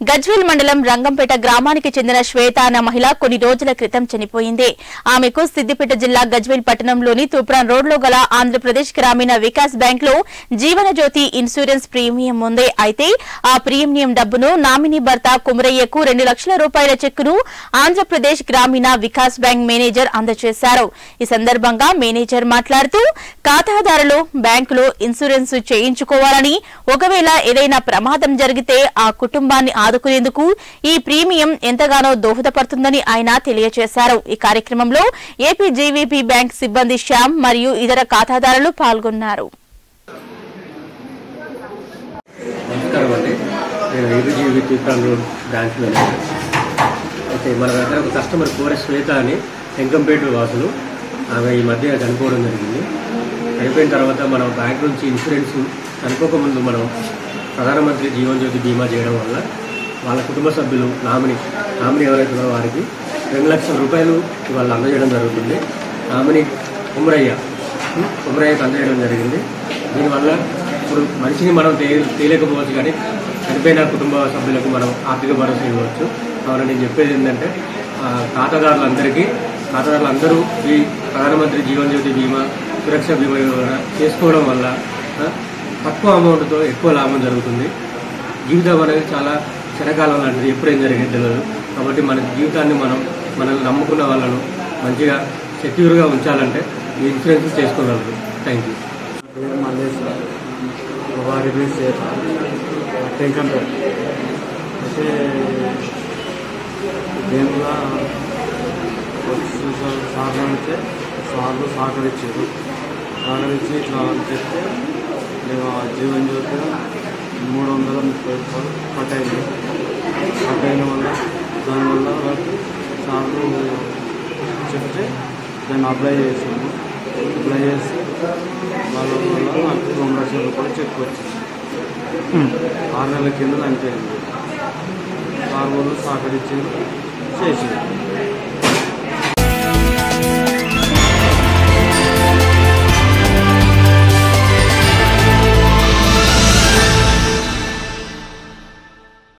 గజ్వేల్ మండలం రంగంపేట గ్రామానికి చెందిన శ్వేత అన్న మహిళ కొన్ని రోజుల క్రితం చనిపోయింది ఆమెకు సిద్దిపేట జిల్లా గజ్వేల్ పట్టణంలోని తూప్రాన్ రోడ్లో గల ఆంధ్రప్రదేశ్ గ్రామీణ వికాస్ బ్యాంక్ లో జీవన జ్యోతి ఇన్సూరెన్స్ ప్రీమియం ఉంది అయితే ఆ ప్రీమియం డబ్బును నామినీ భర్త కుమరయ్యకు రెండు లక్షల రూపాయల చెక్కును ఆంధ్రప్రదేశ్ గ్రామీణ వికాస్ బ్యాంక్ మేనేజర్ అందజేశారు ఈ సందర్భంగా మేనేజర్ మాట్లాడుతూ ఖాతాదారులు బ్యాంకులో ఇన్సూరెన్స్ చేయించుకోవాలని ఒకవేళ ఏదైనా ప్రమాదం జరిగితే ఆ కుటుంబాన్ని ఆదుకునేందుకు ఈ ప్రీమియం ఎంతగానో దోహదపడుతుందని ఆయన తెలియజేశారు ఈ కార్యక్రమంలో ఏపీ జీవీపీ బ్యాంక్ సిబ్బంది శ్యామ్ మరియు ఇతర ఖాతాదారులు పాల్గొన్నారు నమస్కారం అండి నేను ABGV Toopran road branch manager అయితే మన దగ్గర ఒక కస్టమర్ కోర శ్వేత అని ఎంకంపేట వాసులు ఆమె ఈ మధ్య చనిపోవడం జరిగింది చనిపోయిన తర్వాత మనం బ్యాంక్ నుంచి ఇన్సూరెన్స్ చనిపోకముందు మనం ప్రధానమంత్రి జీవన్ జ్యోతి బీమా చేయడం వల్ల వాళ్ళ కుటుంబ సభ్యులు నామిని నామిని ఎవరైతే ఉన్నారో వారికి రెండు లక్షల రూపాయలు వాళ్ళు అందజేయడం జరుగుతుంది నామిని కుమరయ్య కుమరయ్యకు అందజేయడం జరిగింది దీనివల్ల ఇప్పుడు మనిషిని మనం తే తేలేకపోవచ్చు కానీ చనిపోయిన కుటుంబ సభ్యులకు మనం ఆర్థిక భరోసా ఇవ్వచ్చు కావున నేను చెప్పేది ఏంటంటే ఆ, ఖాతాదారులందరికీ ఖాతాదారులందరూ ఈ ప్రధానమంత్రి జీవన్ జ్యోతి బీమా సురక్ష బీమా యోజన చేసుకోవడం వల్ల ఆ, తక్కువ అమౌంట్తో ఎక్కువ లాభం జరుగుతుంది జీవితం అనేది చాలా చిరకాలం లాంటిది ఎప్పుడేం జరిగేది తెలియదు కాబట్టి మన జీవితాన్ని మనం మనల్ని నమ్ముకున్న వాళ్ళను మంచిగా సెక్యూర్గా ఉంచాలంటే ఈ ఇన్సూరెన్స్ చేసుకోగలరు థ్యాంక్ యూ పేరు మల్లేశ్వర వారి పేరు చేత టెంకంపేట అయితే దేనిలో వచ్చి సార్లు అంటే సార్లు సహకరించారు సహకరించి ఇట్లా అని చెప్తే మేము ఆ జీవన్ జ్యోతి మూడు వందల ముప్పై రూపాయలు కట్ అయింది కట్ అయిన వల్ల దానివల్ల వాళ్ళకి సార్లు చెప్తే దాన్ని అప్లై చేసాము అప్లై చేసి వాళ్ళ వల్ల నాకు రెండు లక్షల రూపాయలు చెక్ వచ్చింది ఆరు నెలల కింద అంతే సార్ వాళ్ళు సహకరించారు చేసింది